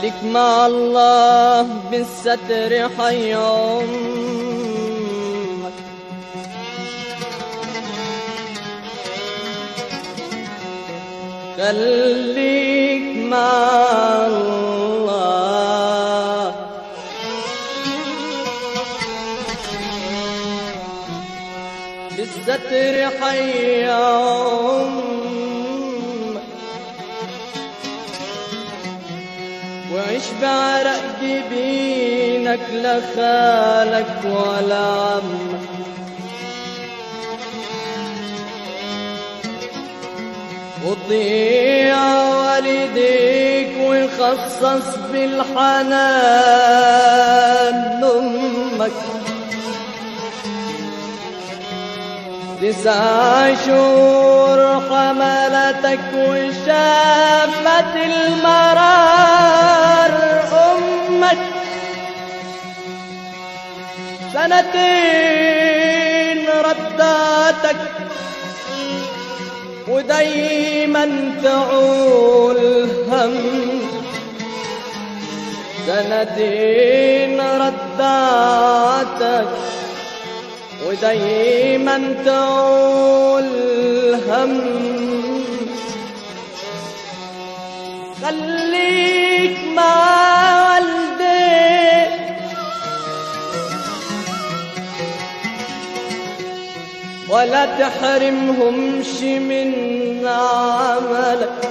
خليك مع الله بالستر حي عمرك خليك مع الله بالستر حي عمرك وعيش بعرق جبينك لا خالك ولا عمك وطيع والديك وخصص بالحنان لأمك تسع شهور حملتك وشافت المرار أمك سنتين رداتك ودايما تعول هم سنتين رداتك ودايما تعول هم خليك مع والديك ولا تحرمهمش من عملك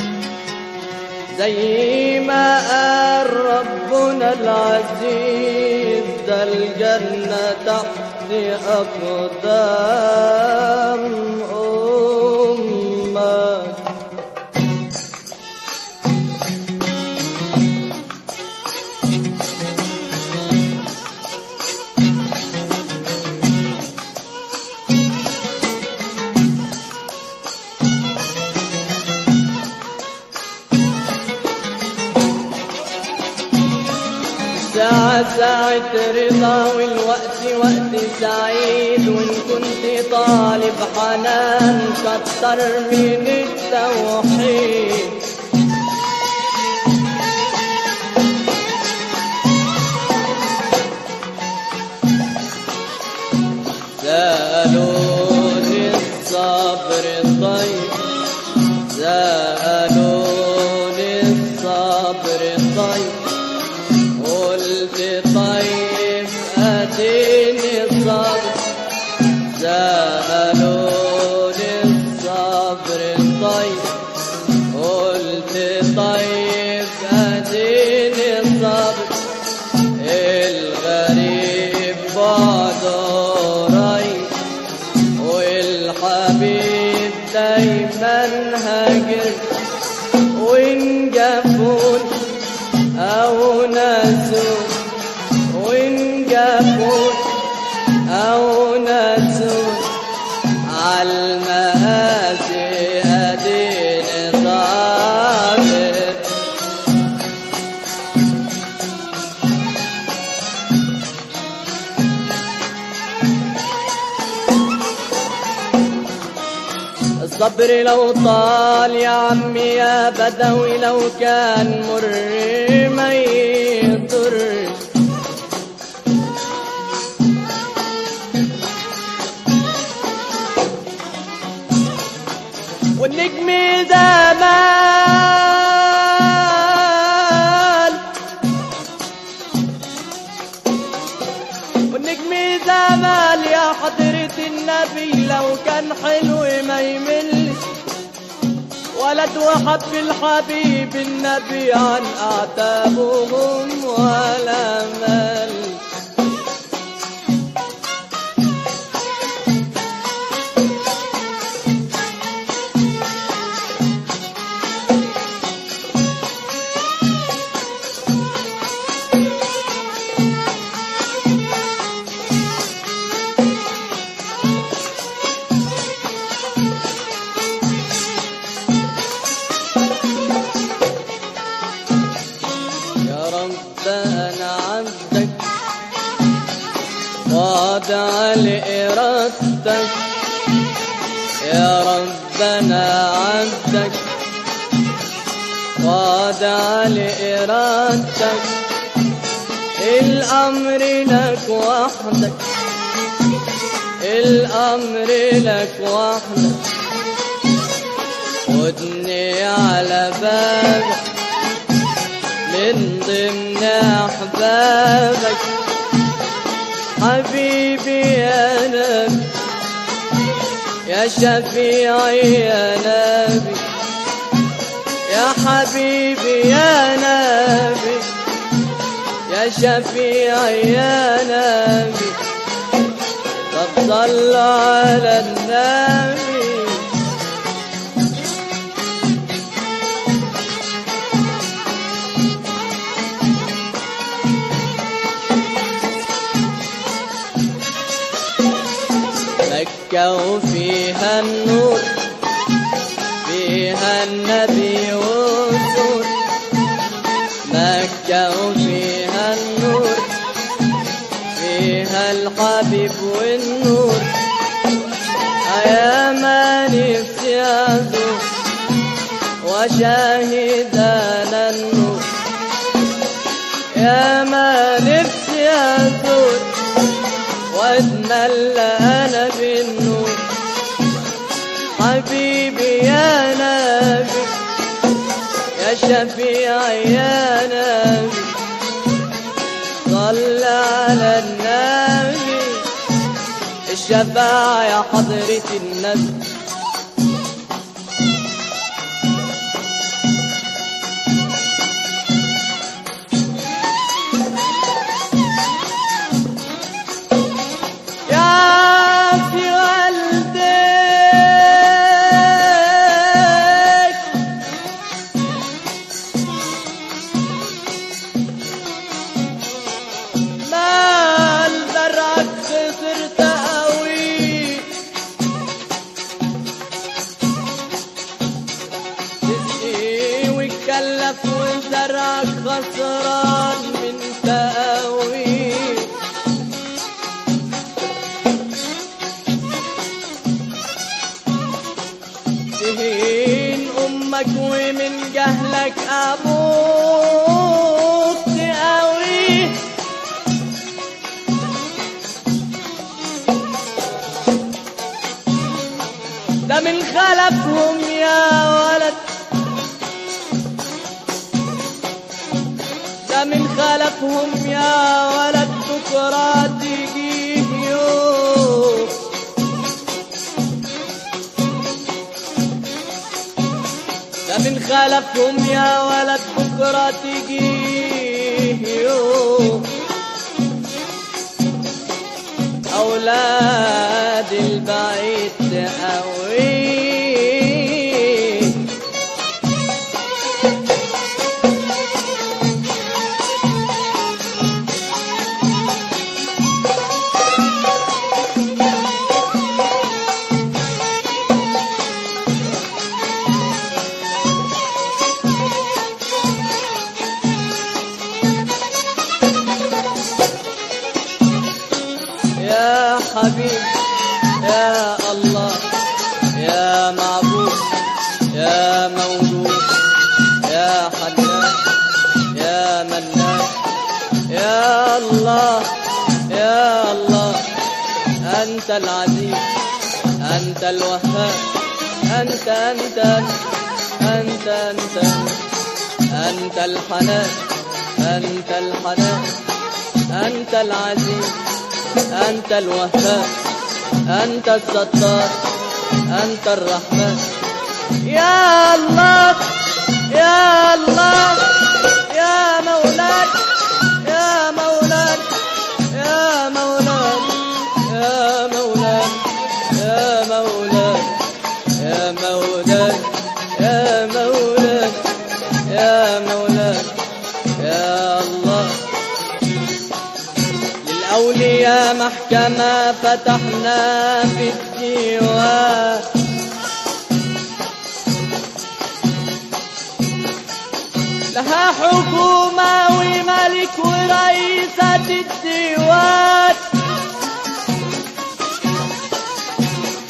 زي ما قال ربنا العزيز ده الجنة تحت أقدام أمك ساعة ساعة رضا والوقت وقت سعيد وإن كنت طالب حنان كتر من التوحيد سألوني الصبر طيب سألوني الصبر طيب قلت طيب اديني الصبر سألوني الصبر طيب قلت طيب اديني الصبر الغريب بعده قريب والحبيب دايما هاجر وإن جابون أو ناسون وإن جابون أو ناسون عالمآسي أدين صابر الصبر لو طال يا عمي يا بدوي لو كان مر ما يضر والنجم زمان والنجم زمان يا حضرة النبي لو كان حلو ما يملش ولد وحب الحبيب النبي عن أعتابهم ولا مل يا رب أنا عبدك واضع لإرادتك يا رب أنا عبدك خاضع لإرادتك الأمر لك وحدك الأمر لك وحدك خدني على بابك من ضمن أحبابك حبيبي يا نبي يا شفيعي يا نبي يا حبيبي يا نبي يا شفيعي يا نبي طب صل على النبي مكة وفيها النور فيها النبي والسور مكة وفيها النور فيها الحبيب والنور يا ما نفسي أزور وشاهد أنا النور يا ما نفسي أزور واتملى انا بالنور حبيبي يا نبي يا شفيعي يا نبي صل على النبي الشفاعة يا حضرة النبي يا في والديك مال برعك خسرت قوي تسقي وتكلف وزرعك خسران من تقوي تهين امك ومن جهلك ابوك تقوي ده من خلفهم يا ولد ده من خلفهم يا ولد بكرة تجيه يوم ده من خلفهم يا ولد بكرة تجيه يوم أولاد البعيد تقوي يا حبيب يا الله يا معبود يا موجود يا حنان يا منان يا الله يا الله أنت العزيز أنت الوهاب أنت أنت أنت أنت أنت الحنان أنت الحنان أنت العزيز أنت الوهاب أنت الستار أنت الرحمن يا الله يا الله يا مولاي يا مولاي يا مولاي يا مولاي يا مولاي يا مولاي يا مولاي يا مولاي يا الله للأولياء محكمة فتحنا في الديوان لها حكومة وملك ورئيسة الديوان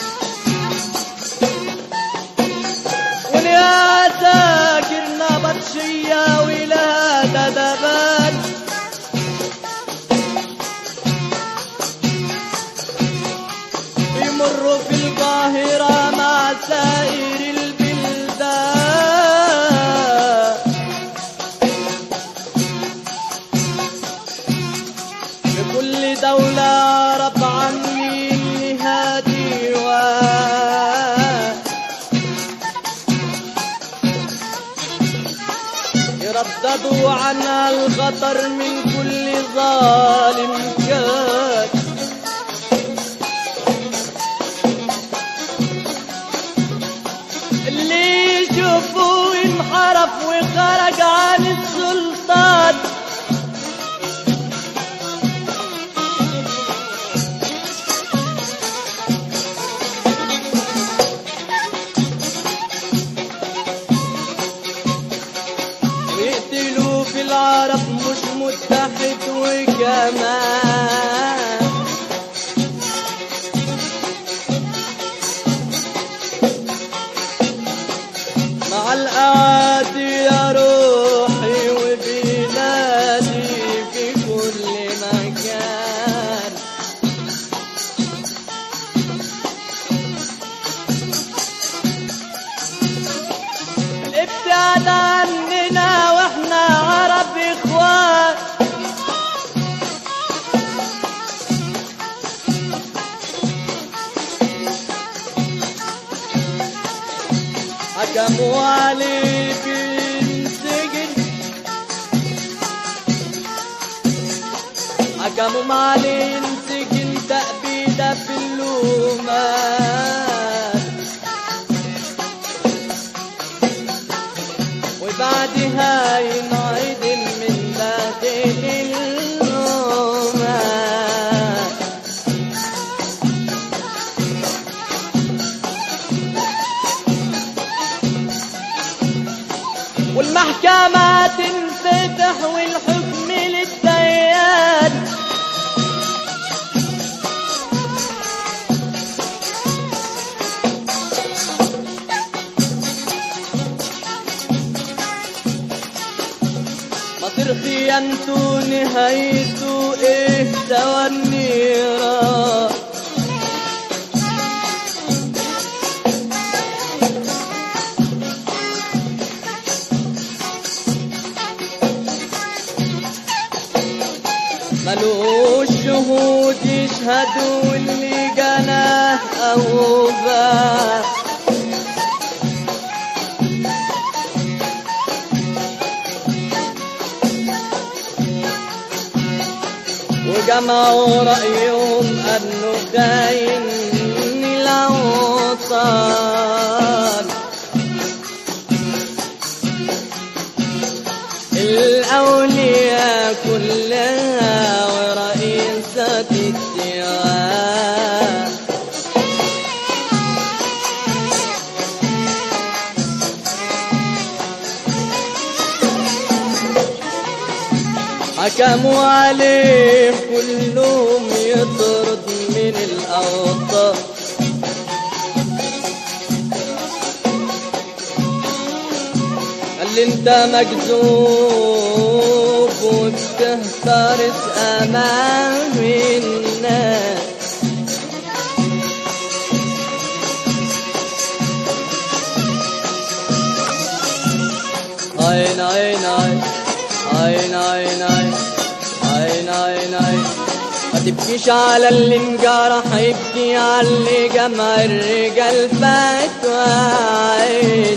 وليا ساكر نبطش في القاهرة مع سائر البلدان في كل دولة رب عني لها ديوان يرددوا عنا الخطر من كل ظالم كان اللي يشوفوا انحرف وخرج عن السلطان ويقتلوا في العرب مش متحد وكمان مع الأعادي يا روحي وبلادي في كل مكان الابتعاد عننا واحنا عرب اخوان حكموا عليك السجن حكموا عليه السجن تأبيدة في اللومان وبعدها ينعدل من داخل الرومان والمحكمة تنفتح والحكم للديان مصير خيانته نهايته ايه سوى النيران ملوش شهود يشهدوا اللي جناه أو باه وجمعوا رأيهم أنه خاين الأوطان الأولياء كلها ورئيسة الديوان حكموا عليه كلهم يطرد من الأوطان قال لي انت مكذوب وبتهترس امام الناس عين عين عين عين عين عين عين عين عين ما تبكيش على اللي انجرح يبكي على اللي جمع الرجال فتوى عين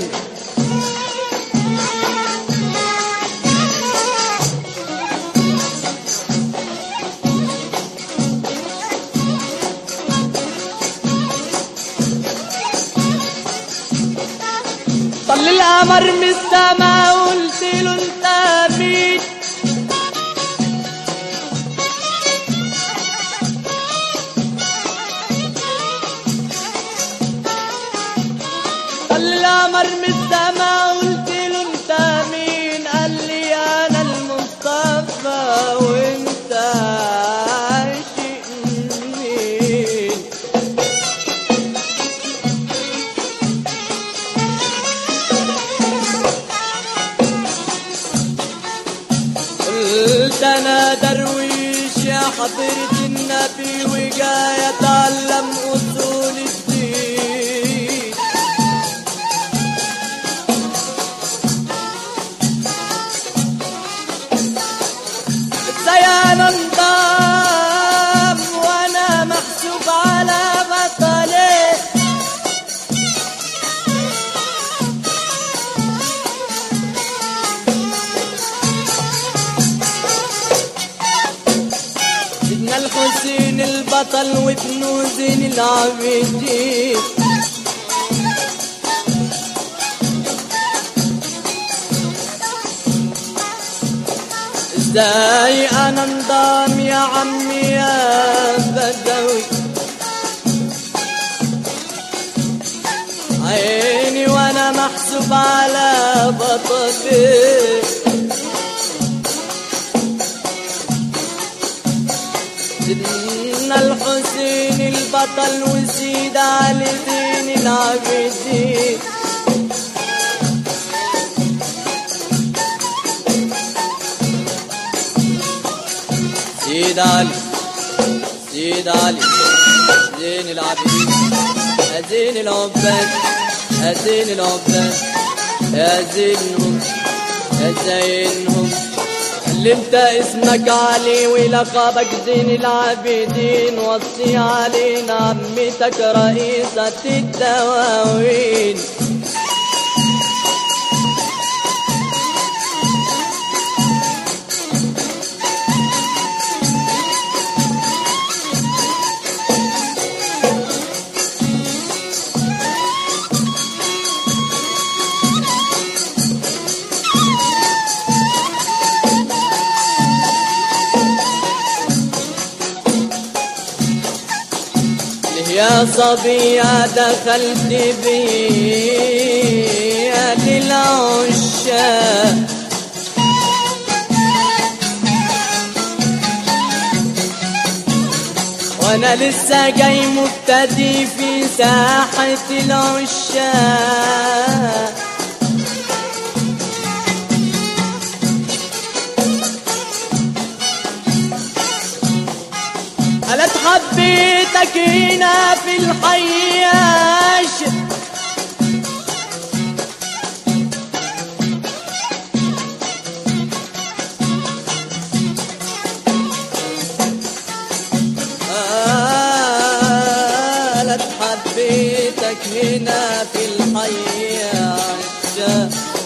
طل القمر من السما قلت له انت مين طل القمر من السما قلت له انت مين قال لي انا المصطفى وانت عاشق مين قلت انا درويش يا حضرة النبي وجاي اتعلم اصول الدين البطل وابن زين العابدين ازاي انا انضام يا عمي يا بدوي عيني وانا محسوب على بطلي سيدنا الحسين البطل وسيد علي زين العابدين سيد علي سيد علي زين العابدين يا زين العباد يا زين العباد يا زينهم يا زينهم اللي انت اسمك علي ولقبك زين العابدين وصي علينا عمتك رئيسة الدواوين يا صبية دخلت بي للعشاق وانا لسه جاي مبتدي في ساحة العشاق قالت حبيتك هنا في الحياش قالت حبيتك هنا في الحياش